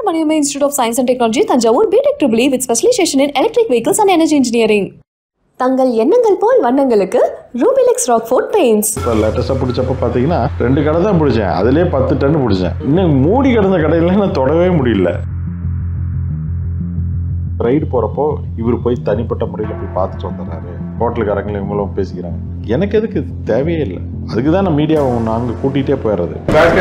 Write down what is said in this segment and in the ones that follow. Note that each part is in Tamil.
Maniyamma Institute of Science and Technology, Tanjavur, BTech Triple E with specialization in electric vehicles and energy engineering. தங்கள் எண்ணங்கள் போல் வண்ணங்களுக்கு ரூபிலெக்ஸ் ராக்ஃபோர்ட் பெயிண்ட்ஸ் இப்போ லேட்டஸ்ட்டாக பிடிச்சப்ப பார்த்தீங்கன்னா ரெண்டு கடை தான் பிடிச்சேன் அதுலேயே பத்து டன் பிடிச்சேன் இன்னும் மூடி கிடந்த கடையில நான் தொடவே முடியல ரைடு போகிறப்போ இவர் போய் தனிப்பட்ட முறையில் போய் பார்த்துட்டு வந்துடுறாரு ஹோட்டலுக்காரங்களும் இவங்களும் பேசிக்கிறாங்க எனக்கு எதுக்கு இது தேவையே இல்லை அதுக்கு தான் நான் மீடியாவை நாங்கள் கூட்டிகிட்டே போயிடுறது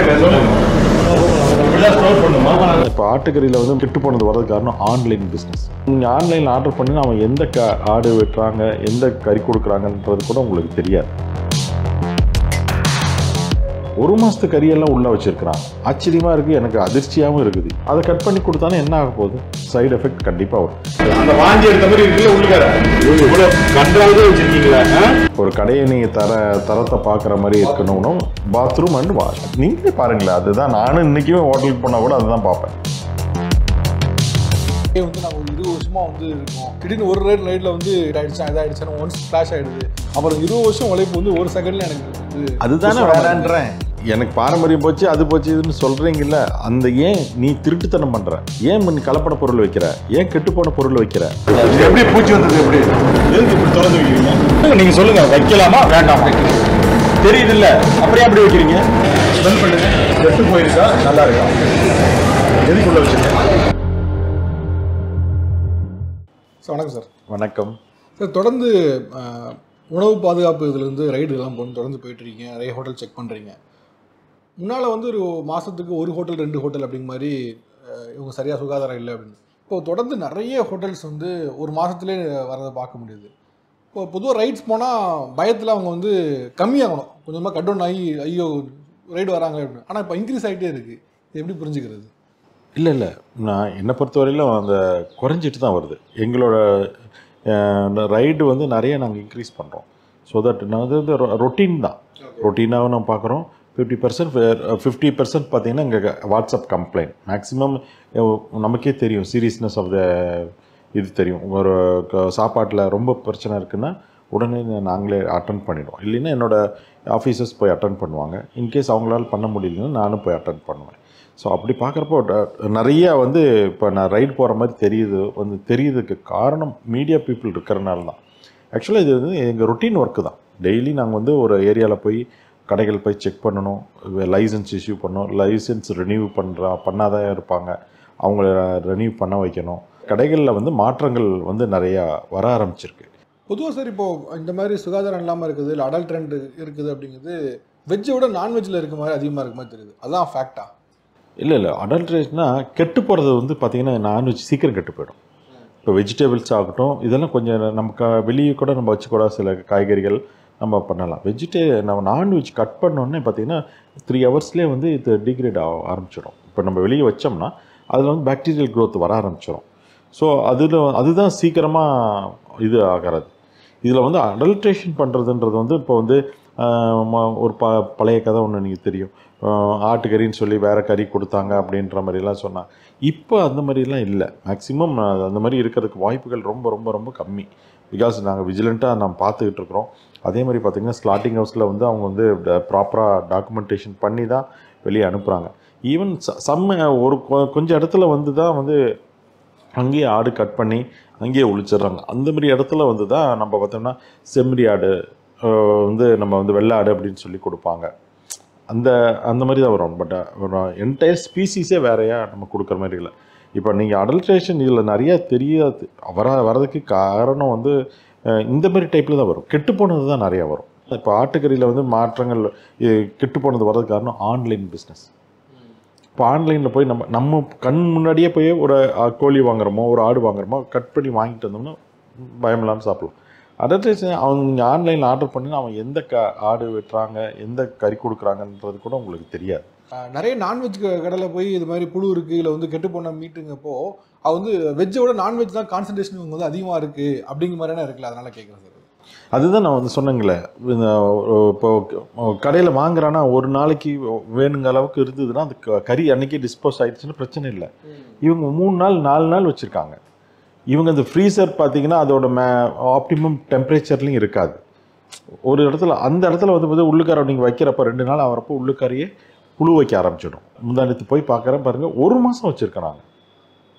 இப்போ ஆட்டுக்கறியில் வந்து கெட்டு போனது வரது காரணம் ஆன்லைன் பிஸ்னஸ் நீங்கள் ஆன்லைனில் ஆர்டர் பண்ணி அவன் எந்த க ஆடு வெட்டுறாங்க எந்த கறி கொடுக்குறாங்கன்றது கூட உங்களுக்கு தெரியாது ஒரு மாசத்து கறியெல்லாம் உள்ள வச்சிருக்கிறான் ஆச்சரியமா இருக்கு எனக்கு அதிர்ச்சியாகவும் இருக்குது அதை கட் பண்ணி கொடுத்தாலும் என்ன ஆக போகுது சைடு எஃபெக்ட் கண்டிப்பா வரும் அந்த வாந்தி எடுத்த மாதிரி இருக்குல்ல உள்ளுக்கார இவ்வளவு கன்றாவது வச்சிருக்கீங்களா ஆ? ஒரு கடையை நீங்க தர தரத்தை பார்க்குற மாதிரி இருக்கணும்னு பாத்ரூம் அண்ட் வாஷ் நீங்களே பாருங்களேன் அதுதான் நானும் இன்னைக்குமே ஹோட்டலுக்கு போனா கூட அதுதான் பார்ப்பேன் இதே வந்து நாங்கள் ஒரு இருபது வருஷமா வந்து இருக்கோம் திடீர்னு ஒரு ரைட் ரைடில் வந்து இதாயிடுச்சா இதாயிடுச்சான்னு ஒன்ஸ் ஃப்ளாஷ் ஆயிடுது அப்புறம் இருபது வருஷம் உழைப்பு வந்து ஒரு செகண்ட்ல எனக்கு வந்து அதுதானே புதுசா மாறுது. வேணான்றேன் எனக்கு பாரம்பரியம் போச்சு அது போச்சு இதுன்னு சொல்றீங்கல்ல அந்த ஏன் நீ திருட்டுத்தனம் பண்ற ஏன் நீ கலப்பட பொருள் வைக்கிற ஏன் கெட்டுப்போன பொருள் வைக்கிற இது எப்படி பூச்சி வந்தது எப்படி எதுக்கு இப்படி திறந்து வைக்கிறீங்க நீங்க சொல்லுங்க வைக்கலாமா வேண்டாமா தெரியுது இல்ல அப்படியே அப்படி வைக்கிறீங்க ஸ்மெல் பண்ணுங்க கெட்டு போயிருக்கா நல்லா இருக்கா எதுக்குள்ள வச்சிருக்கீங்க சார் வணக்கம் சார் வணக்கம் சார் தொடர்ந்து அஹ், உணவு பாதுகாப்பு இதுலேருந்து ரைடு எல்லாம் போட்டு தொடர்ந்து போயிட்டு இருக்கீங்க நிறைய ஹோட்டல் செக் பண்ணுறீங்க முன்னால் வந்து ஒரு மாதத்துக்கு ஒரு ஹோட்டல் ரெண்டு ஹோட்டல் அப்படிங்க மாதிரி அஹ், இவங்க சரியாக சுகாதாரம் இல்லை அப்படின்னு இப்போ தொடர்ந்து நிறைய ஹோட்டல்ஸ் வந்து ஒரு மாதத்துலேயே வரதை பார்க்க முடியுது இப்போ பொதுவாக ரைட்ஸ் போனால் பயத்தில் அவங்க வந்து கம்மியாகணும் கொஞ்சமாக கட் டவுன் ஆகி ஐயோ ரைடு வராங்க அப்படின்னு ஆனால் இப்போ இன்க்ரீஸ் ஆகிட்டே இருக்குது இது எப்படி புரிஞ்சுக்கிறது இல்லை இல்லை நான் என்னை பொறுத்தவரையிலும் அந்த குறைஞ்சிட்டு தான் வருது எங்களோட ரைடு வந்து நிறைய நாங்கள் இன்க்ரீஸ் பண்ணுறோம் ஸோ தட் நான் வந்து ரொட்டீன் தான் ரொட்டீனாக நம்ம பார்க்குறோம் ஃபிஃப்டி பர்சன்ட் ஃபிஃப்டி பர்சன்ட் பார்த்தீங்கன்னா இங்கே வாட்ஸ்அப் கம்ப்ளைண்ட் மேக்ஸிமம் நமக்கே தெரியும் சீரியஸ்னஸ் ஆஃப் த இது தெரியும் ஒரு சாப்பாட்டில் ரொம்ப பிரச்சனை இருக்குன்னா உடனே நாங்களே அட்டன் பண்ணிடுவோம் இல்லைன்னா என்னோட ஆஃபீஸர்ஸ் போய் அட்டன் பண்ணுவாங்க இன்கேஸ் அவங்களால பண்ண முடியலன்னா நானும் போய் அட்டன் பண்ணுவேன் ஸோ அப்படி பார்க்குறப்போ நிறைய வந்து இப்போ நான் ரைட் போகிற மாதிரி தெரியுது வந்து தெரியுதுக்கு காரணம் மீடியா பீப்புள் இருக்கிறனால தான் ஆக்சுவலாக இது வந்து எங்கள் ரொட்டீன் ஒர்க்கு தான் டெய்லி நாங்கள் வந்து ஒரு ஏரியாவில் போய் கடைகள் போய் செக் பண்ணணும் லைசன்ஸ் இஷ்யூ பண்ணணும் லைசன்ஸ் ரினியூ பண்ணுறா பண்ணாதான் இருப்பாங்க அவங்கள ரினியூ பண்ண வைக்கணும் கடைகளில் வந்து மாற்றங்கள் வந்து நிறையா வர ஆரம்பிச்சிருக்கு பொதுவாக சார் இப்போ இந்த மாதிரி சுகாதாரம் இல்லாமல் இருக்குது இல்லை அடல்ட் ட்ரெண்ட் இருக்குது அப்படிங்கிறது வெஜ்ஜை விட நான்வெஜ்ஜில் இருக்க மாதிரி அதிகமாக இருக்க மாதிரி தெரியுது அதான் ஃபேக்டா இல்லை இல்லை அடல்ட்ரேட்னா கெட்டு போகிறது வந்து பார்த்திங்கன்னா நான்வெஜ் சீக்கிரம் கெட்டு போயிடும் இப்போ வெஜிடபிள்ஸ் ஆகட்டும் இதெல்லாம் கொஞ்சம் நமக்கு வெளியே கூட நம்ம வச்சுக்கூட சில காய்கறிகள் நம்ம பண்ணலாம் வெஜிடே நம்ம நான்வெஜ் கட் பண்ணோன்னே பார்த்தீங்கன்னா த்ரீ ஹவர்ஸ்லேயே வந்து இது டிகிரேட் ஆக ஆரம்பிச்சிடும் இப்போ நம்ம வெளியே வச்சோம்னா அதில் வந்து பாக்டீரியல் growth வர ஆரம்பிச்சிடும் ஸோ அதில் அதுதான் சீக்கிரமாக இது ஆகிறது இதில் வந்து அடல்ட்ரேஷன் பண்ணுறதுன்றது வந்து இப்போ வந்து ஆஹ், ம- ஒரு ப பழைய கதை ஒன்று நீங்கள் தெரியும் ஆஹ், ஆட்டுக்கறின்னு சொல்லி வேறு கறி கொடுத்தாங்க அப்படின்ற மாதிரிலாம் சொன்னாங்க இப்போ அந்த மாதிரிலாம் இல்லை மேக்ஸிமம் அந்த மாதிரி இருக்கிறதுக்கு வாய்ப்புகள் ரொம்ப ரொம்ப ரொம்ப கம்மி பிகாஸ் நாங்கள் விஜிலண்ட்டாக நம்ம பார்த்துக்கிட்டு இருக்கிறோம் அதே மாதிரி பார்த்திங்கன்னா ஸ்லாட்டிங் ஹவுஸில் வந்து அவங்க வந்து ப்ராப்பராக டாக்குமெண்டேஷன் பண்ணி தான் வெளியே அனுப்புகிறாங்க ஈவன் சம்ம ஒரு கொ- கொஞ்சம் இடத்துல வந்து தான் வந்து அங்கேயே ஆடு கட் பண்ணி அங்கேயே ஒழிச்சிடுறாங்க அந்த மாதிரி இடத்துல வந்து தான் நம்ம பார்த்தோம்னா செம்மறி ஆடு அஹ், வந்து நம்ம வந்து வெள்ளை ஆடு அப்படின்னு சொல்லி கொடுப்பாங்க அந்த அந்த மாதிரி தான் வரும் பட் என்டையர் ஸ்பீசிஸே வேறையா நம்ம கொடுக்குற மாதிரி இல்லை இப்போ நீங்கள் அடல்ட்ரேஷன் இதில் நிறையா தெரியாது வர வரதுக்கு காரணம் வந்து அஹ், இந்த மாதிரி டைப்பில் தான் வரும் கெட்டு போனது தான் நிறையா வரும் இப்போ ஆட்டுக்கறியில் வந்து மாற்றங்கள் இ- கெட்டு போனது வரதுக்கு காரணம் ஆன்லைன் பிஸ்னஸ் இப்போ ஆன்லைனில் போய் நம்ம நம்ம கண் முன்னாடியே போய் ஒரு அ, கோழி வாங்குறோமோ ஒரு ஆடு வாங்குறோமோ கட் பண்ணி வாங்கிட்டு வந்தோம்னா பயம் இல்லாமல் சாப்பிடலாம் அதர்வைஸ் அவங்க நீங்கள் ஆன்லைனில் ஆர்டர் பண்ணி அவன் எந்த க ஆடு வெட்டுறாங்க எந்த கறி கொடுக்குறாங்கன்றது கூட உங்களுக்கு தெரியாது அஹ் நிறைய நான்வெஜ் கடையில் போய் இது மாதிரி புழு இருக்குது இல்லை வந்து கெட்டு போன மீட்டுங்கப்போ அது வந்து வெஜ்ஜை விட நான்வெஜ் தான் கான்சன்ட்ரேஷன் இவங்க வந்து அதிகமாக இருக்குது அப்படிங்கிற மாதிரியான இருக்குல்ல அதனால கேட்குறேன் சார் அதுதான் நான் வந்து சொன்னேங்களே இந்த ஒரு- இப்போ கடையில் வாங்குறான்னா ஒரு நாளைக்கு வேணுங்க அளவுக்கு இருந்ததுன்னா அந்த க- கறி அன்னைக்கே டிஸ்போஸ் ஆயிடுச்சுன்னா பிரச்சனை இல்லை இவங்க மூணு நாள் நாலு நாள் வச்சுருக்காங்க இவங்க அந்த ஃப்ரீசர் பார்த்தீங்கன்னா அதோட மே ஆப்டிமம் டெம்பரேச்சர்லையும் இருக்காது ஒரு இடத்துல அந்த இடத்துல வந்து பார்த்தா உள்ளுக்கார நீங்கள் வைக்கிறப்ப ரெண்டு நாள் ஆகிறப்போ உள்ளுக்காரையே புழு வைக்க ஆரம்பிச்சிடும் முந்தானத்து போய் பார்க்குறேன் பாருங்கள் ஒரு மாதம் வச்சுருக்கிறாங்க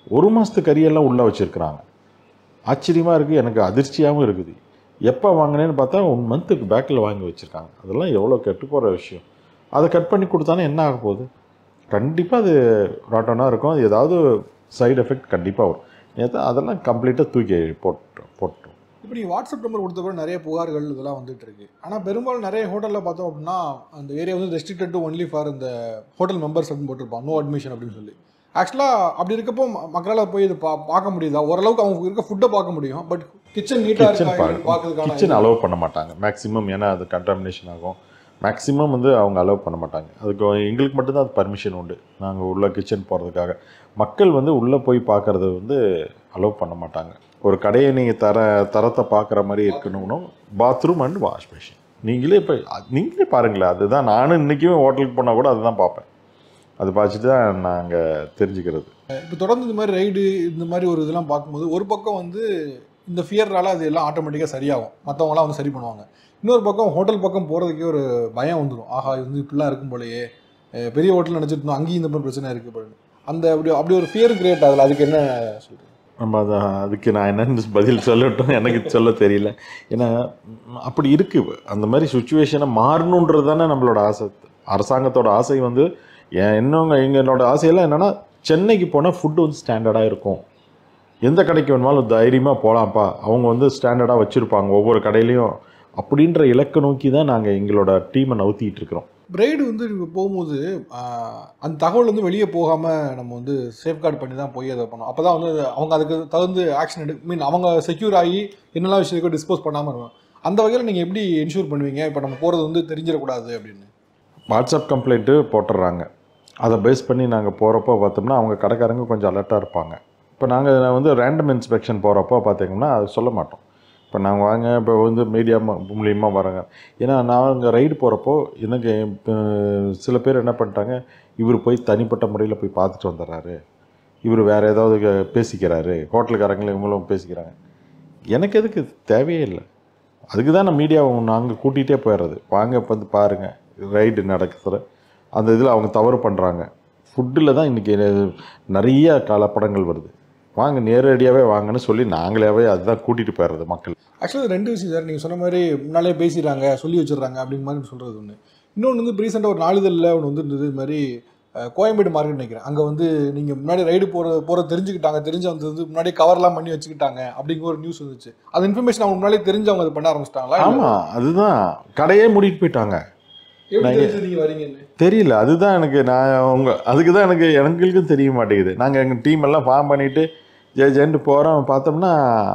ஒரு மாதத்து கறியெல்லாம் உள்ளே வச்சுருக்குறாங்க ஆச்சரியமாக இருக்குது எனக்கு அதிர்ச்சியாகவும் இருக்குது எப்போ வாங்கினேன்னு பார்த்தா ஒன் மந்த்துக்கு பேக்கில் வாங்கி வச்சுருக்காங்க அதெல்லாம் எவ்வளோ கெட்டு போகிற விஷயம் அதை கட் பண்ணி கொடுத்தானே என்ன ஆக போகுது கண்டிப்பாக அது ராட்டனாக இருக்கும் அது ஏதாவது சைடு எஃபெக்ட் கண்டிப்பாக வரும் நேற்று அதெல்லாம் கம்ப்ளீட்டாக தூக்கி போட்டு போட்டோம் இப்போ நீங்கள் வாட்ஸ்அப் நம்பர் கொடுத்த பிறகு நிறைய புகார்கள் இதெல்லாம் வந்துட்டு இருக்கு ஆனால் பெரும்பாலும் நிறைய ஹோட்டலில் பார்த்தோம் அப்படின்னா அந்த ஏரியா வந்து ரெஸ்ட்ரிக்டட் டு ஒன்லி ஃபார் இந்த ஹோட்டல் மெம்பர்ஸ் அப்படின்னு போட்டிருப்பாங்க நோ அட்மிஷன் அப்படின்னு சொல்லி ஆக்சுவலாக அப்படி இருக்கப்போ ம- மக்களால் போய் இது பா பார்க்க முடியுதா ஓரளவுக்கு அவங்க இருக்க ஃபுட்டை பார்க்க முடியும் பட் கிச்சன் நீட்டாக கிச்சன் இருக்கா கிச்சன் பார்க்கறதுக்கான அலோவ் பண்ண மாட்டாங்க மேக்ஸிமம் ஏன்னா அது கண்டாமினேஷன் ஆகும் மேக்ஸிமம் வந்து அவங்க அலோவ் பண்ண மாட்டாங்க அதுக்கு எங்களுக்கு மட்டும்தான் அது பர்மிஷன் உண்டு நாங்கள் உள்ள கிச்சன் போகிறதுக்காக மக்கள் வந்து உள்ளே போய் பார்க்கறது வந்து அலோவ் பண்ண மாட்டாங்க ஒரு கடையை நீங்கள் தர தரத்தை பார்க்குற மாதிரி இருக்கணும்னா பாத்ரூம் அண்ட் வாஷ் மிஷின் நீங்களே இப்போ நீங்களே பாருங்களேன் அதுதான் நானும் இன்றைக்குமே ஹோட்டலுக்கு போனால் கூட அதுதான் பார்ப்பேன் அது பார்த்துட்டு தான் நாங்கள் தெரிஞ்சுக்கிறது இப்போ தொடர்ந்து இந்த மாதிரி ரைடு இந்த மாதிரி ஒரு இதெல்லாம் பார்க்கும்போது ஒரு பக்கம் வந்து இந்த ஃபியர்னால அது எல்லாம் ஆட்டோமேட்டிக்காக சரியாகும் மற்றவங்களாம் வந்து சரி பண்ணுவாங்க இன்னொரு பக்கம் ஹோட்டல் பக்கம் போகிறதுக்கே ஒரு பயம் வந்துடும் ஆஹா இது வந்து இப்படிலாம் இருக்கும் போலயே அஹ் பெரிய ஹோட்டல் நினச்சிட்டு இருந்தோம் அங்கேயும் இந்த மாதிரி பிரச்சனை இருக்குது பாருங்க அந்த அப்படி அப்படி ஒரு ஃபியர் கிரியேட் ஆகல அதுக்கு என்ன சொல்கிறீங்க நம்ம அதை அதுக்கு நான் என்னன்னு பதில் சொல்லட்டும் எனக்கு சொல்ல தெரியல ஏன்னா ம், அப்படி இருக்கு அந்த மாதிரி சுச்சுவேஷனை மாறணுன்றது தானே நம்மளோட ஆசை அரசாங்கத்தோட ஆசை வந்து என் இன்னொங்க எங்களோட ஆசையெல்லாம் என்னென்னா சென்னைக்கு போனால் ஃபுட்டு வந்து ஸ்டாண்டர்டாக இருக்கும் எந்த கடைக்கு வேணுமாலும் தைரியமாக போகலாம்ப்பா அவங்க வந்து ஸ்டாண்டர்டாக வச்சுருப்பாங்க ஒவ்வொரு கடையிலையும் அப்படின்ற இலக்கை நோக்கி தான் நாங்கள் எங்களோட டீமை நவுத்திட்டு இருக்கிறோம் ரைடு வந்து நீங்கள் போகும்போது ஆஹ், அந்த தகவல் வந்து வெளியே போகாமல் நம்ம வந்து சேஃப்கார்ட் பண்ணி தான் போய் அதை பண்ணோம் அப்போ தான் வந்து அது- அவங்க அதுக்கு தகுந்து ஆக்ஷன் எடு மீன் அவங்க செக்யூர் ஆகி என்னெல்லாம் விஷயத்தையும் டிஸ்போஸ் பண்ணாமல் இருக்கும் அந்த வகையில் நீங்கள் எப்படி என்ஷூர் பண்ணுவீங்க இப்போ நம்ம போகிறது வந்து தெரிஞ்சிடக்கூடாது அப்படின்னு வாட்ஸ்அப் கம்ப்ளைண்ட்டு போட்டுடுறாங்க அதை பேஸ் பண்ணி நாங்கள் போகிறப்போ பார்த்தோம்னா அவங்க கடைக்காரங்க கொஞ்சம் அலர்ட்டாக இருப்பாங்க இப்போ நாங்கள் வந்து ரேண்டம் இன்ஸ்பெக்ஷன் போகிறப்போ பார்த்தீங்கன்னா அது சொல்ல மாட்டோம் இப்போ நாங்கள் வாங்க இப்போ வந்து மீடியா மூலியமாக வராங்க ஏன்னா நாங்கள் ரைடு போகிறப்போ எனக்கு இப்போ சில பேர் என்ன பண்ணிட்டாங்க இவர் போய் தனிப்பட்ட முறையில் போய் பார்த்துட்டு வந்துடுறாரு இவர் வேறு ஏதாவது க- பேசிக்கிறாரு ஹோட்டலுக்காரங்களும் இவங்களும் பேசிக்கிறாங்க எனக்கு எதுக்கு தேவையே இல்லை அதுக்கு தான் நான் மீடியாவை நாங்கள் கூட்டிகிட்டே போயிடுறது வாங்க இப்போ வந்து பாருங்கள் ரைடு நடக்குது அந்த இதில் அவங்க தவறு பண்ணுறாங்க ஃபுட்டில் தான் இன்றைக்கி நிறைய கலப்படங்கள் வருது வாங்க நேரடியாகவே வாங்கன்னு சொல்லி நாங்களாவே அதுதான் கூட்டிகிட்டு போயிடுறது மக்கள் ஆக்சுவலாக ரெண்டு விஷயம் சார் நீங்கள் சொன்ன மாதிரி முன்னாலே பேசிடுறாங்க சொல்லி வச்சிடுறாங்க அப்படிங்கிற மாதிரி சொல்கிறது ஒன்று இன்னொன்று வந்து ரீசெண்டாக ஒரு நாளிதழில் ஒன்று வந்து இருந்தது இது மாதிரி அஹ், கோயம்பேடு மார்க்கெட் நினைக்கிறேன் அங்கே வந்து நீங்கள் முன்னாடி ரைடு போகிற போகிற தெரிஞ்சுக்கிட்டாங்க தெரிஞ்சு வந்து வந்து முன்னாடியே கவர்லாம் பண்ணி வச்சுக்கிட்டாங்க அப்படிங்கிற ஒரு நியூஸ் வந்துச்சு அந்த இன்ஃபர்மேஷன் அவங்க முன்னாடியே தெரிஞ்சு அவங்க அதை பண்ண ஆரம்பிச்சிட்டாங்களா ஆமாம் அதுதான் கடையே மூடிட்டு போயிட்டாங்க எப்படி நாங்க- தெரிஞ்சு நீங்கள் வரீங்கன்னு தெரியல அதுதான் எனக்கு நான் அவங்க அதுக்கு தான் எனக்கு எங்களுக்கும் தெரிய மாட்டேங்குது நாங்கள் எங்கள் டீம் எல்லாம் ஃபார்ம் பண்ணிவிட்டு ஜே ஜென்ட்டு போகிறோம் பார்த்தோம்னா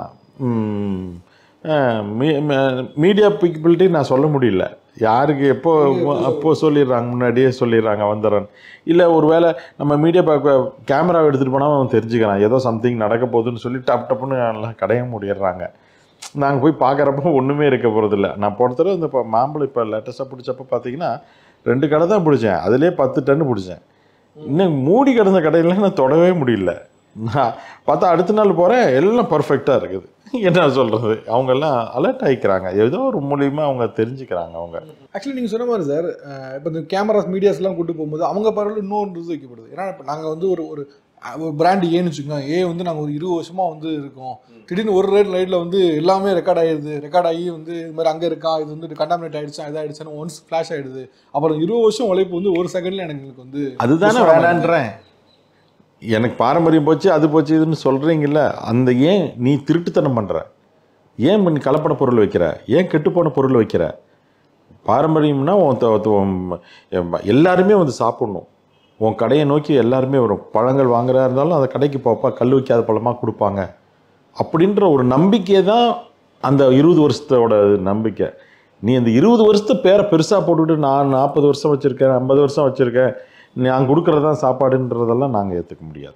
மீடியா பீப்பிள்கிட்டே நான் சொல்ல முடியல யாருக்கு எப்போ அப்போ சொல்லிடுறாங்க முன்னாடியே சொல்லிடுறாங்க வந்துடுறேன் இல்லை ஒருவேளை நம்ம மீடியா கேமரா எடுத்துகிட்டு போனால் அவன் தெரிஞ்சுக்கிறான் ஏதோ சம்திங் நடக்க போகுதுன்னு சொல்லி டப் டப்புன்னு எல்லாம் கடைய முடியிடுறாங்க நாங்கள் போய் பார்க்குறப்ப ஒன்றுமே இருக்க போகிறதில்ல நான் போன தடவை இந்த இப்போ மாம்பழம் இப்போ லேட்டஸ்ட்டாக பிடிச்சப்ப பார்த்தீங்கன்னா ரெண்டு கடை தான் பிடிச்சேன் அதிலே பத்து டன்னு பிடிச்சேன் இன்னும் மூடி கிடந்த கடையில நான் தொடவே முடியல நான் பார்த்தா அடுத்த நாள் போகிறேன் எல்லாம் பர்ஃபெக்டாக இருக்குது என்ன சொல்கிறது அவங்கெல்லாம் அலர்ட் ஆகிக்கிறாங்க ஏதோ ஒரு மூலியமாக அவங்க தெரிஞ்சுக்கிறாங்க அவங்க ஆக்சுவலி நீங்கள் சொன்ன மாதிரி சார் இப்போ இந்த கேமராஸ் மீடியாஸ்லாம் கூட்டு போகும்போது அவங்க பரவாயில்ல இன்னொன்று இது வைக்கப்படுது ஏன்னா இப்போ நாங்கள் வந்து ஒரு ஒரு ஒரு பிராண்ட் ஏன்னு வச்சுக்கோங்க ஏ வந்து நாங்கள் ஒரு இருபது வருஷமாக வந்து இருக்கோம் திடீர்னு ஒரு ரைட் ரைடில் வந்து எல்லாமே ரெக்கார்ட் ஆயிடுது ரெக்கார்ட் ஆகி வந்து இது மாதிரி அங்கே இருக்கா இது வந்து கண்டாமினேட் ஆயிடுச்சா இதாகிடுச்சுன்னு ஒன்ஸ் ஃப்ளாஷ் ஆயிடுது அப்புறம் இருபது வருஷம் உழைப்பு வந்து ஒரு செகண்ட்ல எனக்கு வந்து அதுதானே வேணான்றேன் எனக்கு பாரம்பரியம் போச்சு அது போச்சு இதுன்னு சொல்கிறீங்கல்ல அந்த ஏன் நீ திருட்டுத்தனம் பண்ணுற ஏன் நீ கலப்பட பொருள் வைக்கிற ஏன் கெட்டுப்போன பொருள் வைக்கிற பாரம்பரியம்னா உன் த- த- உன் எம்- எல்லாருமே வந்து சாப்பிடணும் உன் கடையை நோக்கி எல்லாருமே வரும் பழங்கள் வாங்குறா இருந்தாலும் அந்த கடைக்கு போப்பா கல் வைக்காத பழமாக கொடுப்பாங்க அப்படின்ற ஒரு நம்பிக்கை தான் அந்த இருபது வருஷத்தோட நம்பிக்கை நீ அந்த இருபது வருஷத்து பேரை பெருசாக போட்டுக்கிட்டு நான் நாற்பது வருஷம் வச்சுருக்கேன் ஐம்பது வருஷம் வச்சுருக்கேன் நான் கொடுக்குறது தான் சாப்பாடுன்றதெல்லாம் நாங்கள் ஏற்றுக்க முடியாது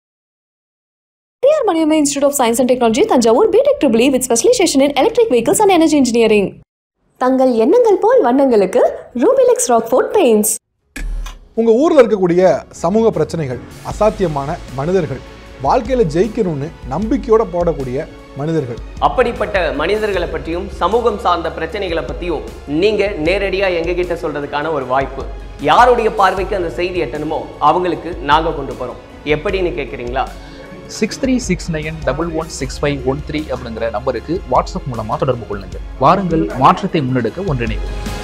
டிஆர் Maniammai institute of science and technology Thanjavur BTech triple with specialisation in electric vehicles and energy engineering தங்கள் எண்ணங்கள் போல் வண்ணங்களுக்கு ரூபிலெக்ஸ் ராக்ஃபோர்ட் பெயிண்ட்ஸ் உங்கள் ஊரில் இருக்கக்கூடிய சமூக பிரச்சனைகள் அசாத்தியமான மனிதர்கள் வாழ்க்கையில் ஜெயிக்கணும்னு நம்பிக்கையோட போடக்கூடிய மனிதர்கள் அப்படிப்பட்ட மனிதர்களை பற்றியும் சமூகம் சார்ந்த பிரச்சனைகளை பற்றியும் நீங்கள் நேரடியாக எங்ககிட்ட சொல்கிறதுக்கான ஒரு வாய்ப்பு யாருடைய பார்வைக்கு அந்த செய்தி எட்டணுமோ அவங்களுக்கு நாங்கள் கொண்டு போகிறோம் எப்படின்னு கேட்குறீங்களா six three six nine double one six five one three அப்படிங்கிற நம்பருக்கு வாட்ஸ்அப் மூலமாக தொடர்பு கொள்ளுங்கள் வாருங்கள் மாற்றத்தை முன்னெடுக்க ஒன்றிணைவோம்